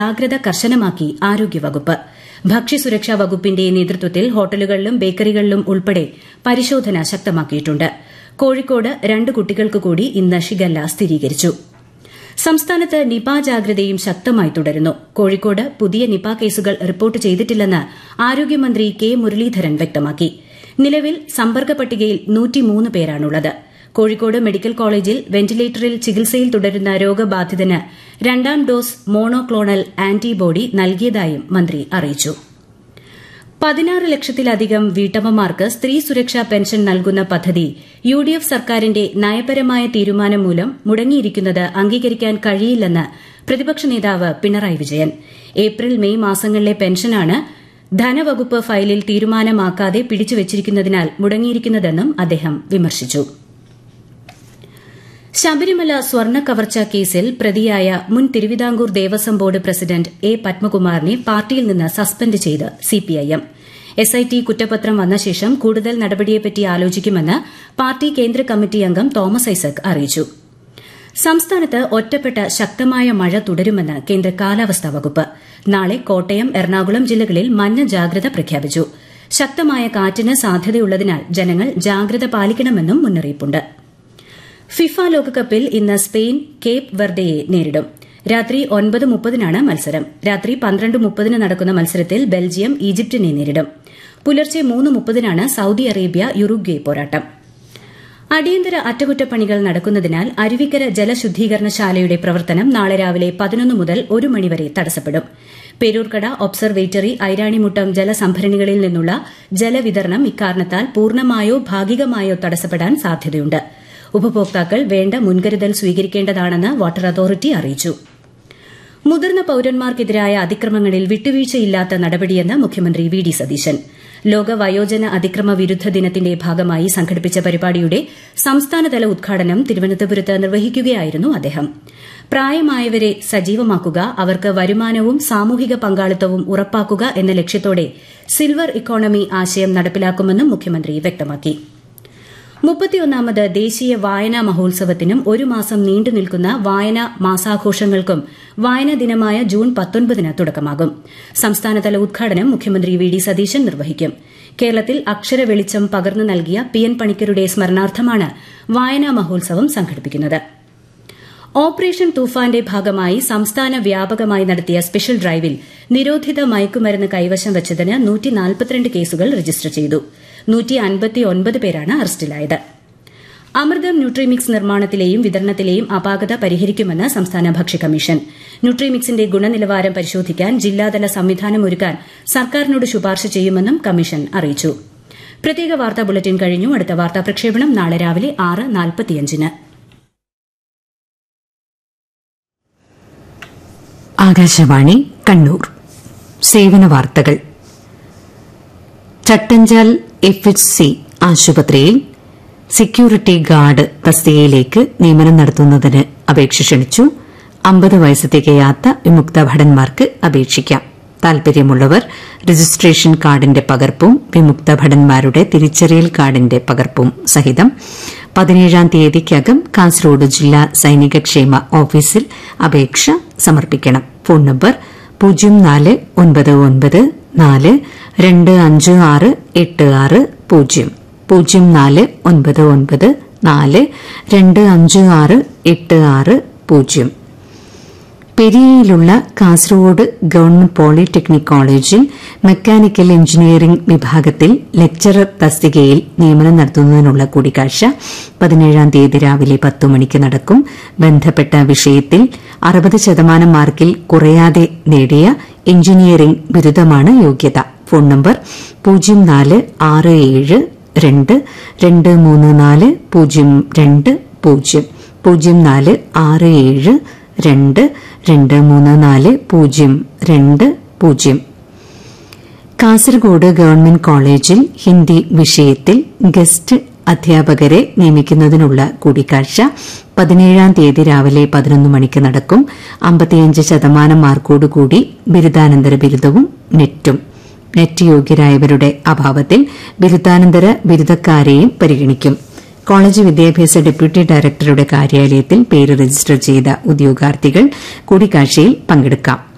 ജാഗ്രത കർശനമാക്കി ആരോഗ്യവകുപ്പ് ഭക്ഷ്യസുരക്ഷാ വകുപ്പിന്റെ നേതൃത്വത്തിൽ ഹോട്ടലുകളിലും ബേക്കറികളിലും ഉൾപ്പെടെ പരിശോധന ശക്തമാക്കിയിട്ടുണ്ട് കോഴിക്കോട് രണ്ട് കുട്ടികൾക്ക് കൂടി ഇന്ന് ഷിഗല്ല സ്ഥിരീകരിച്ചു സംസ്ഥാനത്ത് നിപ ജാഗ്രതയും ശക്തമായി തുടരുന്നു കോഴിക്കോട് പുതിയ നിപ കേസുകൾ റിപ്പോർട്ട് ചെയ്തിട്ടില്ലെന്ന് ആരോഗ്യമന്ത്രി കെ മുരളീധരൻ വ്യക്തമാക്കി നിലവിൽ സമ്പർക്ക പട്ടികയിൽ പേരാണുള്ളത് കോഴിക്കോട് മെഡിക്കൽ കോളേജിൽ വെന്റിലേറ്ററിൽ ചികിത്സയിൽ തുടരുന്ന രോഗബാധിതന് രണ്ടാം ഡോസ് മോണോക്ലോണൽ ആന്റിബോഡി നൽകിയതായും മന്ത്രി അറിയിച്ചു പതിനാറ് ലക്ഷത്തിലധികം വീട്ടമ്മമാർക്ക് സ്ത്രീ സുരക്ഷാ പെൻഷൻ നൽകുന്ന പദ്ധതി യു ഡി എഫ് സർക്കാരിന്റെ നയപരമായ തീരുമാനം മൂലം മുടങ്ങിയിരിക്കുന്നത് അംഗീകരിക്കാൻ കഴിയില്ലെന്ന് പ്രതിപക്ഷ നേതാവ് പിണറായി വിജയൻ ഏപ്രിൽ മെയ് മാസങ്ങളിലെ പെൻഷനാണ് ധനവകുപ്പ് ഫയലിൽ തീരുമാനമാക്കാതെ പിടിച്ചുവച്ചിരിക്കുന്നതിനാൽ മുടങ്ങിയിരിക്കുന്നതെന്നും അദ്ദേഹം വിമർശിച്ചു ശബരിമല സ്വർണ്ണ കവർച്ച കേസിൽ പ്രതിയായ മുൻ Thiruvithamkoor Devaswom board president A പത്മകുമാറിനെ പാർട്ടിയിൽ നിന്ന് സസ്പെൻഡ് ചെയ്ത് സിപിഐഎം എസ്ഐടി കുറ്റപത്രം വന്ന ശേഷം കൂടുതൽ നടപടിയെപ്പറ്റി ആലോചിക്കുമെന്ന് പാർട്ടി കേന്ദ്ര കമ്മിറ്റി അംഗം തോമസ് ഐസക് അറിയിച്ചു സംസ്ഥാനത്ത് ഒറ്റപ്പെട്ട ശക്തമായ മഴ തുടരുമെന്ന് കേന്ദ്ര കാലാവസ്ഥാ വകുപ്പ് നാളെ കോട്ടയം എറണാകുളം ജില്ലകളിൽ മഞ്ഞ ജാഗ്രത പ്രഖ്യാപിച്ചു ശക്തമായ കാറ്റിന് സാധ്യതയുള്ളതിനാൽ ജനങ്ങൾ ജാഗ്രത പാലിക്കണമെന്നും മുന്നറിയിപ്പുണ്ട് ഫിഫ ലോകകപ്പിൽ ഇന്ന് സ്പെയിൻ കേപ്പ് വെർഡയെ നേരിടും രാത്രി ഒൻപത് മുപ്പതിനാണ് മത്സരം രാത്രി പന്ത്രണ്ട് മുപ്പതിന് നടക്കുന്ന മത്സരത്തിൽ ബെൽജിയം ഈജിപ്തിനെ നേരിടും പുലർച്ചെ മൂന്ന് മുപ്പതിനാണ് സൌദി അറേബ്യ യുറുഗ്വേ പോരാട്ടം അടിയന്തര അറ്റകുറ്റപ്പണികൾ നടക്കുന്നതിനാൽ അരുവിക്കര ജലശുദ്ധീകരണശാലയുടെ പ്രവർത്തനം നാളെ രാവിലെ പതിനൊന്ന് മുതൽ ഒരു മണിവരെ തടസ്സപ്പെടും പേരൂർക്കട ഒബ്സർവേറ്ററി ഐരാണിമുട്ടം ജലസംഭരണികളിൽ നിന്നുള്ള ജലവിതരണം ഇക്കാരണത്താൽ പൂർണ്ണമായോ ഭാഗികമായോ തടസ്സപ്പെടാൻ സാധ്യതയുണ്ട് ഉപഭോക്താക്കൾ വേണ്ട മുൻകരുതൽ സ്വീകരിക്കേണ്ടതാണെന്ന് വാട്ടർ അതോറിറ്റി അറിയിച്ചു മുതിർന്ന പൌരന്മാർക്കെതിരായ അതിക്രമങ്ങളിൽ വിട്ടുവീഴ്ചയില്ലാത്ത നടപടിയെന്ന് മുഖ്യമന്ത്രി വി ഡി സതീശൻ ലോക വയോജന അതിക്രമ വിരുദ്ധ ദിനത്തിന്റെ ഭാഗമായി സംഘടിപ്പിച്ച പരിപാടിയുടെ സംസ്ഥാനതല ഉദ്ഘാടനം തിരുവനന്തപുരത്ത് നിർവഹിക്കുകയായിരുന്നു അദ്ദേഹം പ്രായമായവരെ സജീവമാക്കുക അവർക്ക് വരുമാനവും സാമൂഹിക പങ്കാളിത്തവും ഉറപ്പാക്കുക എന്ന ലക്ഷ്യത്തോടെ സിൽവർ ഇക്കോണമി ആശയം നടപ്പിലാക്കുമെന്നും മുഖ്യമന്ത്രി വ്യക്തമാക്കി മുപ്പത്തിയൊന്നാമത് ദേശീയ വായനാ മഹോത്സവത്തിനും ഒരു മാസം നീണ്ടു നിൽക്കുന്ന വായനാ മാസാഘോഷങ്ങൾക്കും വായനാ ദിനമായ ജൂൺ പത്തൊൻപതിന് തുടക്കമാകും സംസ്ഥാനതല ഉദ്ഘാടനം മുഖ്യമന്ത്രി വി ഡി സതീശൻ നിർവഹിക്കും കേരളത്തിൽ അക്ഷര വെളിച്ചം പകർന്നു നൽകിയ പി എൻ പണിക്കരുടെ സ്മരണാർത്ഥമാണ് വായനാ മഹോത്സവം സംഘടിപ്പിക്കുന്നത് ഓപ്പറേഷൻ തൂഫാന്റെ ഭാഗമായി സംസ്ഥാന വ്യാപകമായി നടത്തിയ സ്പെഷ്യൽ ഡ്രൈവിൽ നിരോധിത മയക്കുമരുന്ന് കൈവശം വച്ചതിന് കേസുകൾ രജിസ്റ്റർ ചെയ്തു പേരാണ് അറസ്റ്റിലായത് അമൃതം ന്യൂട്രിമിക്സ് നിർമ്മാണത്തിലെയും വിതരണത്തിലെയും അപാകത പരിഹരിക്കുമെന്ന് സംസ്ഥാന ഭക്ഷ്യ കമ്മീഷൻ ന്യൂട്രിമിക്സിന്റെ ഗുണനിലവാരം പരിശോധിക്കാൻ ജില്ലാതല സംവിധാനമൊരുക്കാൻ സർക്കാരിനോട് ശുപാർശ ചെയ്യുമെന്നും കമ്മീഷൻ അറിയിച്ചു പ്രത്യേക വാർത്താ ബുള്ളറ്റിൻ കഴിഞ്ഞു അടുത്ത വാർത്താ പ്രക്ഷേപണം നാളെ രാവിലെ ആറ് നാൽപ്പത്തിയഞ്ചിന് ആകാശവാണി കണ്ണൂർ സേവന വാർത്തകൾ ചട്ടഞ്ചാൽ എഫ് എച്ച് സി ആശുപത്രിയിൽ സെക്യൂരിറ്റി ഗാർഡ് തസ്തികയിലേക്ക് നിയമനം നടത്തുന്നതിന് അപേക്ഷ ക്ഷണിച്ചു അമ്പത് വയസ്സ് തികയാത്ത വിമുക്ത ഭടന്മാർക്ക് അപേക്ഷിക്കാം താൽപര്യമുള്ളവർ രജിസ്ട്രേഷൻ കാർഡിന്റെ പകർപ്പും വിമുക്ത ഭടന്മാരുടെ തിരിച്ചറിയൽ കാർഡിന്റെ പകർപ്പും സഹിതം പതിനേഴാം തീയതിക്കകം കാസർഗോഡ് ജില്ലാ സൈനികക്ഷേമ ഓഫീസിൽ അപേക്ഷ സമർപ്പിക്കണം ഫോൺ നമ്പർ പൂജ്യം നാല് ഒൻപത് ഒൻപത് നാല് രണ്ട് അഞ്ച് ആറ് എട്ട് ആറ് പൂജ്യം പൂജ്യം നാല് ഒൻപത് ഒൻപത് നാല് രണ്ട് അഞ്ച് ആറ് എട്ട് ആറ് പൂജ്യം പെരിയയിലുള്ള Kasaragod government polytechnic college mechanical engineering വിഭാഗത്തിൽ ലെക്ചറർ തസ്തികയിൽ നിയമനം നടത്തുന്നതിനുള്ള കൂടിക്കാഴ്ച പതിനേഴാം തീയതി രാവിലെ പത്തു മണിക്ക് നടക്കും ബന്ധപ്പെട്ട വിഷയത്തിൽ അറുപത് ശതമാനം മാർക്കിൽ കുറയാതെ നേടിയ എഞ്ചിനീയറിംഗ് ബിരുദമാണ് യോഗ്യത ഫോൺ നമ്പർ പൂജ്യം നാല് ആറ് ഏഴ് രണ്ട് രണ്ട് മൂന്ന് നാല് പൂജ്യം രണ്ട് പൂജ്യം പൂജ്യം നാല് ആറ് ഏഴ് രണ്ട് രണ്ട് മൂന്ന് നാല് പൂജ്യം രണ്ട് പൂജ്യം കാസർഗോഡ് ഗവൺമെന്റ് കോളേജിൽ ഹിന്ദി വിഷയത്തിൽ ഗസ്റ്റ് അധ്യാപകരെ നിയമിക്കുന്നതിനുള്ള കൂടിക്കാഴ്ച പതിനേഴാം തീയതി രാവിലെ പതിനൊന്ന് മണിക്ക് നടക്കും അമ്പത്തിയഞ്ച് ശതമാനം മാർക്കോടുകൂടി ബിരുദാനന്തര ബിരുദവും നെറ്റും നെറ്റ് യോഗ്യരായവരുടെ അഭാവത്തിൽ ബിരുദാനന്തര ബിരുദക്കാരെയും പരിഗണിക്കും കോളേജ് വിദ്യാഭ്യാസ ഡെപ്യൂട്ടി ഡയറക്ടറുടെ കാര്യാലയത്തിൽ പേര് രജിസ്റ്റർ ചെയ്ത ഉദ്യോഗാർത്ഥികൾ കൂടിക്കാഴ്ചയിൽ പങ്കെടുക്കാം